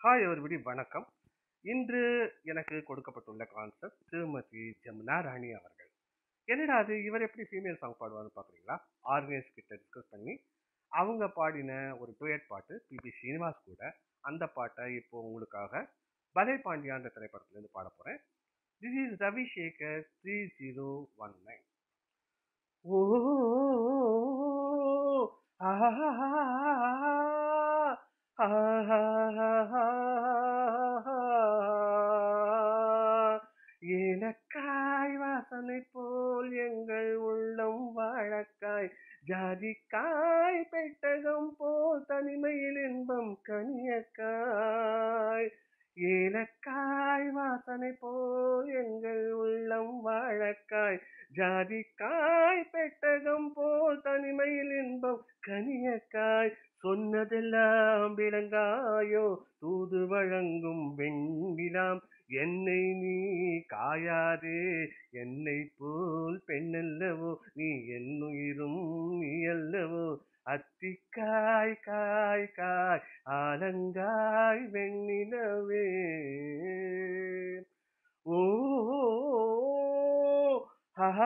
hi everybody வணக்கம் இன்று எனக்கு கொடுக்கப்பட்டுள்ள கான்செப்ட் திருமதி ஜமுனா ராணி அவர்கள் என்னடா அது இவர் எப்படி ஃபீமேல் சாங் பாடுவார்னு பார்க்குறீங்களா ஆர்கனைஸ் கிட்ட டிஸ்கஸ் பண்ணி அவங்க பாடின ஒரு டுயட் பாட்டு பிபி ஸ்ரீனிவாஸ் கூட அந்த பாட்டை இப்போ உங்களுக்காக பலே பாண்டியான்ற திரைப்படத்துலேருந்து பாட போகிறேன் this is Ravi Sekhar three zero one nine ஓ ஏலக்காய் வாசனை போல் எங்கள் உள்ளம் வாழக்காய் ஜாதிக்காய் பெட்டகம் போல் தனிமையில் இன்பம் கனியக்காய் ஏலக்காய் வாசனை போல் எங்கள் உள்ளம் வாழக்காய் ஜாதிக்காய் பெட்டகம் போல் தனிமையில் இன்பம் கனியக்காய் சொன்னதெல்லாம் விளங்காயோ தூது வழங்கும் வெண்ணிலாம் என்னை நீ காயாதே என்னை போல் பெண்ணல்லவோ நீ என்னுயிரும் நீ அல்லவோ அத்திக்காய் காய் காய் ஆலங்காய் வெண்ணிலவே ஓ ஆஹா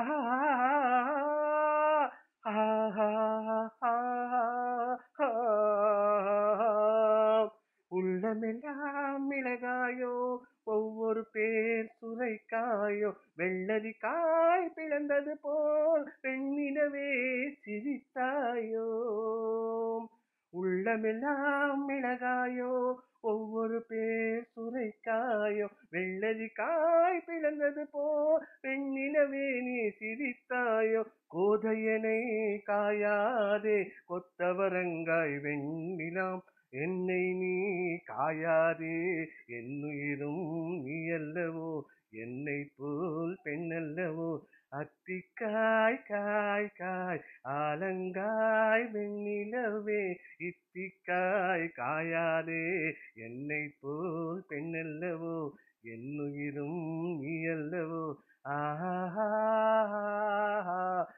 உள்ளமெல்லாம் மிளகாயோ ஒவ்வொரு பேர் சுரைக்காயோ வெள்ளரி காய் பிளந்தது போல் பெண்ணிலவே சிரித்தாயோ உள்ளமெல்லாம் மிளகாயோ ஒவ்வொரு பேர் சுரைக்காயோ வெள்ளரி காய் பிளந்தது போல் பெண்ணிலவே நீ சிரித்தாயோ கோதையனை காயாதே கொத்தவரங்காய் வெண்ணிலாம் என்னை நீ காயாதே என்னுயிரும் நீ அல்லவோ என்னை போல் பெண்ணல்லவோ அத்திக்காய் காய் காய் ஆலங்காய் வெண்ணிலவே இத்திக்காய் காயாதே என்னை போல் பெண்ணல்லவோ என்னுயிரும் நீ அல்லவோ ஆஹா